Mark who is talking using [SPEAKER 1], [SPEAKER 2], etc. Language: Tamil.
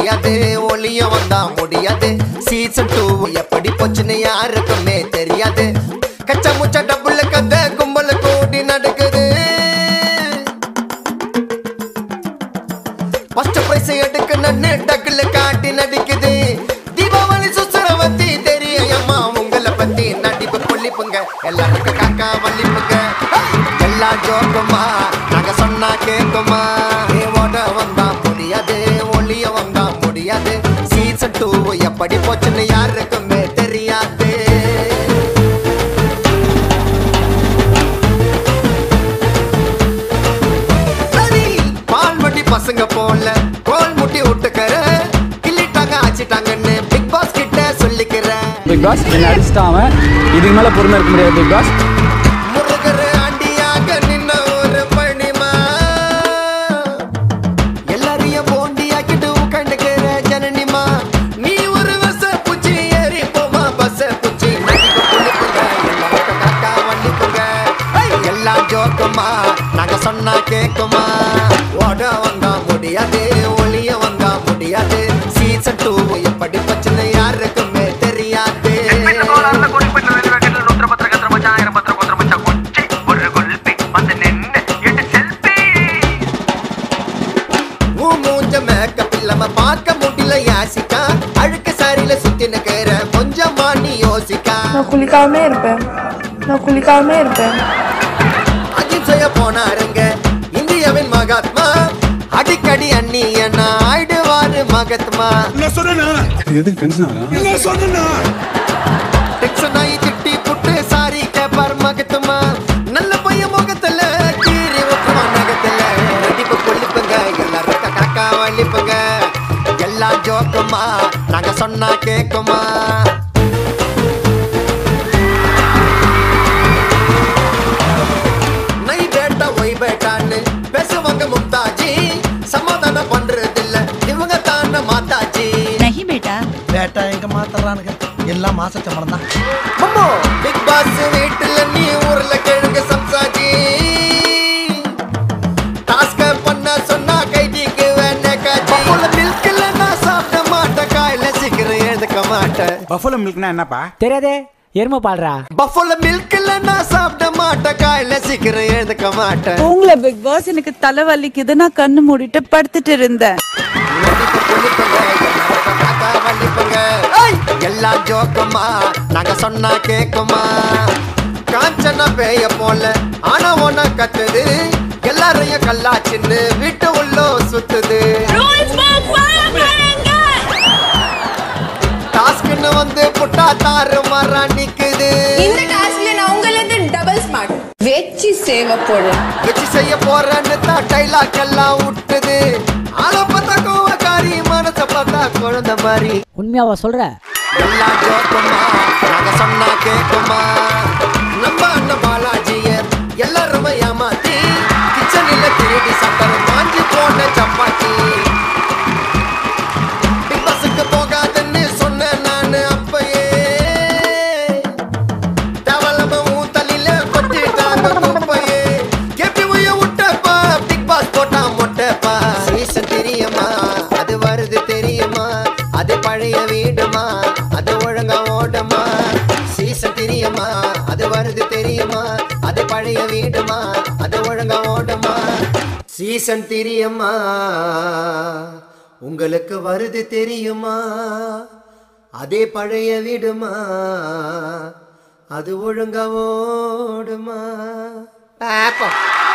[SPEAKER 1] முடியாது ஒளிய வந்தா முடியாது சீசன் டூ எப்படி போச்சுன்னு யாருக்குமே தெரியாது கச்சா முச்சா டபுள் கதை கும்பல கூடி நடக்குது ஃபர்ஸ்ட் பிரைஸ் எடுக்கணும்னு டக்குல காட்டி நடிக்குது தீபாவளி சுசரவத்தி தெரியம்மா உங்களை பத்தி நடிப்பு கொல்லிப்புங்க எல்லாருக்கும் காக்கா வள்ளிப்புங்க எல்லா ஜோக்குமா நாங்க சொன்னா கேக்குமா ஏ ஓட வந்தா முடியாது ஒளிய வந்தா முடியாது சீசன் டூ எப்படி போச்சுன்னு யாருக்குமே தெரியாது சரி பால்வட்டி பசங்க போல கோல் முட்டி விட்டுக்கற கிள்ளிட்டாங்க ஆச்சிட்டாங்கன்னு பிக் பாஸ் கிட்ட சொல்லிக்கிறேன்
[SPEAKER 2] பிக் பாஸ் என்ன அடிச்சிட்டான் அவன் இதுக்கு மேல பொறுமை இருக்க முடியாது பிக் பாஸ்
[SPEAKER 1] முருகர் ஆண்டியாக நின்ன ஒரு பணிமா எல்லாரையும் போண்டியாக்கிட்டு உட்காந்துக்கிற ஜனனிமா நீ ஒரு வச பூச்சி ஏறி போமா பஸ் பூச்சி நடிப்பு புள்ளிப்புங்க எல்லாருக்கும் காக்கா வள்ளிப்புங்க எல்லா ஜோக்குமா நாங்க சொன்னா கேக்குமா ஓட வந்தா முடியாது ஒளிய வந்தா முடியாது சீசன் டூ எப்படி பச்சுன்னு யாருக்குமே தெரியாது உன் மூஞ்ச மேக்கப் இல்லாம பார்க்க முடியல யாசிக்கா அழுக்கு சாரியில சுத்தி நிக்கிற கொஞ்சமா நீ யோசிக்கா
[SPEAKER 3] நான் குளிக்காமலே இருப்பேன் நான் குளிக்காமலே இருப்பேன்
[SPEAKER 1] அகிம்சைய போனாருங்க இந்தியாவின் மகாத்மா அடிக்கடி அண்ணி என்ன ஆயிடுவாரு மகத்மா
[SPEAKER 2] எதுக்கு டென்ஷன் ஆகும்
[SPEAKER 1] டென்ஷன் ஆகி திட்டி புட்டு சாரி கேப்பார் மகத்மா நல்ல பையன் முகத்துல கீறி வைக்குமா நகத்துல நடிப்பு கொல்லிப்புங்க எல்லாரும் காக்கா வலிப்புங்க எல்லா ஜோக்குமா நாங்க சொன்னா கேக்குமா நை பேட்டா ஒய் பேட்டான்னு பேசுவாங்க மும்தாஜி சமாதானம் பண்றது இல்ல இவங்க தான மாதாஜி
[SPEAKER 4] नहीं बेटा
[SPEAKER 5] பேட்டா எங்க மாத்தறானுங்க எல்லாம் மாச சம்பளம் தான்
[SPEAKER 1] மம்மோ பிக் பாஸ் வீட்டுல நீ ஊர்ல கிழங்கு சம்சாஜி டாஸ்க பண்ண சொன்னா கைதிக்கு வேணே காஜி பப்புல மில்க்ல நான் சாப்பிட மாட்டேன் காயில சீக்கிரம் எழுதுக்க மாட்டேன்
[SPEAKER 2] பஃபலோ மில்க்னா என்னப்பா
[SPEAKER 6] தெரியாதே எருமை பால்றா
[SPEAKER 1] பஃபுல மில்க்ல நான் சாப்பிட மாட்டேன் காயில சீக்கிரம் எழுதுக்க மாட்டேன்
[SPEAKER 4] உங்களை பிக் பாஸ் எனக்கு தலை வலிக்குது நான் கண்ணு மூடிட்டு படுத்துட்டு இருந்தேன்
[SPEAKER 1] நடிப்பு கொல்லிப்புங்க, எல்லாருக்கும் காக்கா வலிப்புங்க. ஏய், எல்லா ஜோக்குமா நாங்க சொன்னா கேக்குமா காஞ்சனா பேய போல ஆனா ஒன்ன கத்துது எல்லாரையும் கல்லாச்சின்னு வீட்டு உள்ள சுத்துது டாஸ்க்னு வந்து புட்டா தாறு மாறா நிக்குது
[SPEAKER 3] இந்த டாஸ்க்ல நான் உங்கள இருந்து டபுள் ஸ்மார்ட் வெச்சி சேவ போடுறேன்
[SPEAKER 1] வச்சு செய்ய போறேன்னு தான் டைலாக் எல்லாம் விட்டுது ஆள பார்த்தா கோவக்காரி மனச பார்த்தா குழந்தை மாதிரி
[SPEAKER 6] உண்மையாவா சொல்ற
[SPEAKER 1] எல்லா ஜோக்குமா நாங்க சொன்னா கேக்குமா நம்ம அண்ணன் பாலாஜிய எல்லாருமே ஏமாத்தி கிச்சனில திருடி சாப்பிட்டாரு மாஞ்சி போன சப்பாத்தி பிக் பாஸுக்கு போகாதுன்னு சொன்னேன் நானு அப்பயே தேவலம உன் தலையில கொட்டிட்டாங்க குப்பையே கேப்பி உய விட்டப்பா பிக் பாஸ் போட்டா மொட்டப்பா சீசன் தெரியுமா அது வருது தெரியுமா அது பழைய வீடுமா அது ஒழுங்கா ஓடுமா சீசன் தெரியுமா அது வருது தெரியுமா அது பழைய வீடுமா அது ஒழுங்கா ஓடுமா சீசன் தெரியுமா உங்களுக்கு வருது தெரியுமா அதே பழைய வீடுமா அது ஒழுங்கா ஓடுமா பாப்போம்